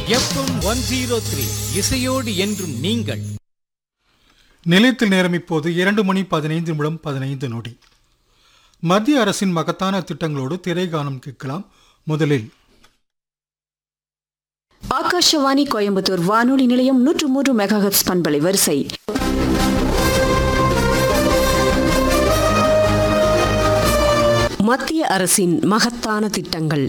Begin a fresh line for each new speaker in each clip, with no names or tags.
FM one zero three இசையோடு என்றும் நீங்கள்
நிலையத்தில் நேரம் இப்போது இரண்டு மணி பதினைந்து நிமிடம் பதினைந்து நொடி மத்திய அரசின் மகத்தான திட்டங்களோடு திரைகானம் கேட்கலாம் முதலில்
ஆகாஷவாணி கோயம்புத்தூர் வானொலி நிலையம் நூற்று மூன்று மெகாஹெட்ஸ் பண்பலை வரிசை மத்திய அரசின் மகத்தான திட்டங்கள்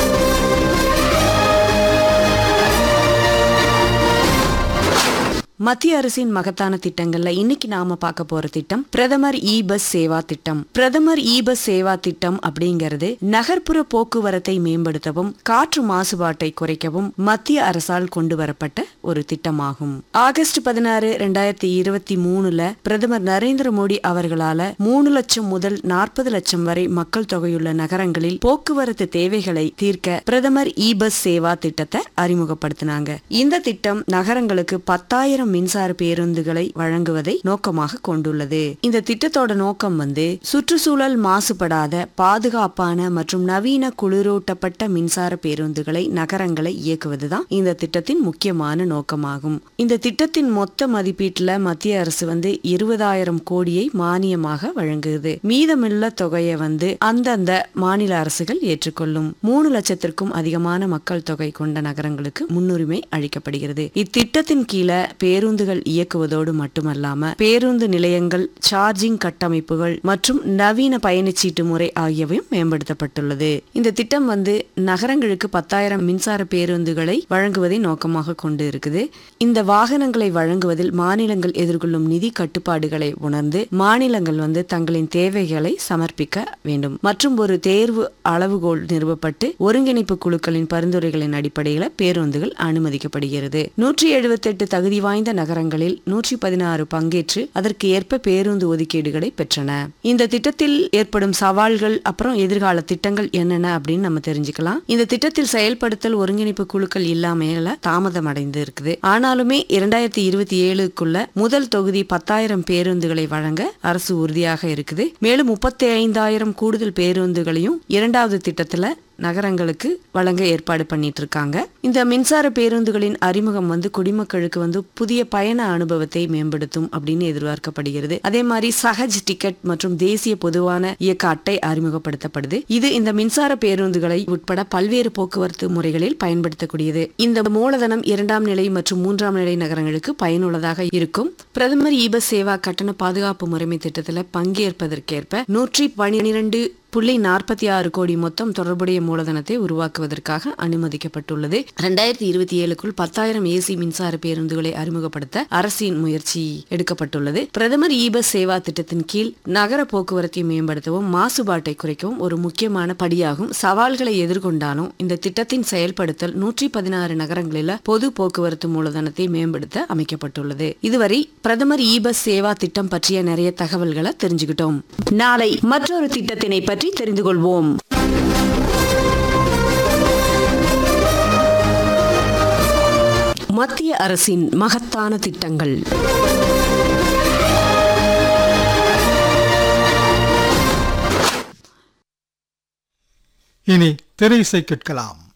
மத்திய அரசின் மகத்தான திட்டங்கள்ல இன்னைக்கு நாம பார்க்க போற திட்டம் பிரதமர் இ பஸ் சேவா திட்டம் பிரதமர் இ பஸ் சேவா திட்டம் அப்படிங்கிறது நகர்ப்புற போக்குவரத்தை மேம்படுத்தவும் காற்று மாசுபாட்டை குறைக்கவும் மத்திய அரசால் கொண்டு வரப்பட்ட ஒரு திட்டமாகும் ஆகஸ்ட் பதினாறு ரெண்டாயிரத்தி இருபத்தி மூணுல பிரதமர் நரேந்திர மோடி அவர்களால மூணு லட்சம் முதல் நாற்பது லட்சம் வரை மக்கள் தொகையுள்ள நகரங்களில் போக்குவரத்து தேவைகளை தீர்க்க பிரதமர் இ பஸ் சேவா திட்டத்தை அறிமுகப்படுத்தினாங்க இந்த திட்டம் நகரங்களுக்கு பத்தாயிரம் மின்சார பேருந்துகளை வழங்குவதை நோக்கமாக கொண்டுள்ளது இந்த திட்டத்தோட நோக்கம் வந்து சுற்றுச்சூழல் மாசுபடாத பாதுகாப்பான மற்றும் நவீன குளிரூட்டப்பட்ட மின்சார பேருந்துகளை நகரங்களை இயக்குவதுதான் இந்த திட்டத்தின் முக்கியமான நோக்கமாகும் இந்த திட்டத்தின் மொத்த மதிப்பீட்டுல மத்திய அரசு வந்து இருபதாயிரம் கோடியை மானியமாக வழங்குது மீதமுள்ள தொகையை வந்து அந்தந்த மாநில அரசுகள் ஏற்றுக்கொள்ளும் மூணு லட்சத்திற்கும் அதிகமான மக்கள் தொகை கொண்ட நகரங்களுக்கு முன்னுரிமை அளிக்கப்படுகிறது இத்திட்டத்தின் கீழே பேருந்துகள் இயக்குவதோடு மட்டுமல்லாம பேருந்து நிலையங்கள் சார்ஜிங் கட்டமைப்புகள் மற்றும் நவீன பயணச்சீட்டு முறை ஆகியவையும் மேம்படுத்தப்பட்டுள்ளது இந்த திட்டம் வந்து நகரங்களுக்கு பத்தாயிரம் மின்சார பேருந்துகளை வழங்குவதை நோக்கமாக கொண்டு இருக்குது இந்த வாகனங்களை வழங்குவதில் மாநிலங்கள் எதிர்கொள்ளும் நிதி கட்டுப்பாடுகளை உணர்ந்து மாநிலங்கள் வந்து தங்களின் தேவைகளை சமர்ப்பிக்க வேண்டும் மற்றும் ஒரு தேர்வு அளவுகோல் நிறுவப்பட்டு ஒருங்கிணைப்பு குழுக்களின் பரிந்துரைகளின் அடிப்படையில் பேருந்துகள் அனுமதிக்கப்படுகிறது நூற்றி எழுபத்தெட்டு தகுதி வாய்ந்த நகரங்களில் நூற்றி பதினாறு பங்கேற்று அதற்கு ஏற்ப பேருந்து ஒதுக்கீடுகளை பெற்றன இந்த திட்டத்தில் ஏற்படும் சவால்கள் அப்புறம் எதிர்கால திட்டங்கள் என்னென்ன அப்படின்னு நம்ம தெரிஞ்சுக்கலாம் இந்த திட்டத்தில் செயல்படுத்தல் ஒருங்கிணைப்பு குழுக்கள் இல்லாமையில தாமதம் அடைந்து இருக்குது ஆனாலுமே இரண்டாயிரத்தி இருபத்தி ஏழுக்குள்ள முதல் தொகுதி பத்தாயிரம் பேருந்துகளை வழங்க அரசு உறுதியாக இருக்குது மேலும் முப்பத்தி ஐந்தாயிரம் கூடுதல் பேருந்துகளையும் இரண்டாவது திட்டத்துல நகரங்களுக்கு வழங்க ஏற்பாடு பண்ணிட்டு இருக்காங்க இந்த மின்சார பேருந்துகளின் அறிமுகம் வந்து குடிமக்களுக்கு வந்து புதிய பயண அனுபவத்தை மேம்படுத்தும் அப்படின்னு எதிர்பார்க்கப்படுகிறது அதே மாதிரி சஹஜ் டிக்கெட் மற்றும் தேசிய பொதுவான இயக்க அட்டை அறிமுகப்படுத்தப்படுது இது இந்த மின்சார பேருந்துகளை உட்பட பல்வேறு போக்குவரத்து முறைகளில் பயன்படுத்தக்கூடியது இந்த மூலதனம் இரண்டாம் நிலை மற்றும் மூன்றாம் நிலை நகரங்களுக்கு பயனுள்ளதாக இருக்கும் பிரதமர் இபஸ் சேவா கட்டண பாதுகாப்பு முறைமை திட்டத்தில் பங்கேற்பதற்கேற்ப நூற்றி பனிரெண்டு புள்ளி நாற்பத்தி ஆறு கோடி மொத்தம் தொடர்புடைய மூலதனத்தை உருவாக்குவதற்காக அனுமதிக்கப்பட்டுள்ளது ரெண்டாயிரத்தி இருபத்தி ஏழுக்குள் பத்தாயிரம் ஏசி மின்சார பேருந்துகளை அறிமுகப்படுத்த அரசின் முயற்சி எடுக்கப்பட்டுள்ளது பிரதமர் இ பஸ் சேவா திட்டத்தின் கீழ் நகர போக்குவரத்தை மேம்படுத்தவும் மாசுபாட்டை குறைக்கவும் ஒரு முக்கியமான படியாகும் சவால்களை எதிர்கொண்டாலும் இந்த திட்டத்தின் செயல்படுத்தல் நூற்றி பதினாறு நகரங்களில் பொது போக்குவரத்து மூலதனத்தை மேம்படுத்த அமைக்கப்பட்டுள்ளது இதுவரை பிரதமர் இ பஸ் சேவா திட்டம் பற்றிய நிறைய தகவல்களை தெரிஞ்சுக்கிட்டோம் நாளை மற்றொரு திட்டத்தினை பற்றி தெரிந்து கொள்வோம் மத்திய அரசின் மகத்தான திட்டங்கள்
இனி திரை இசை கேட்கலாம்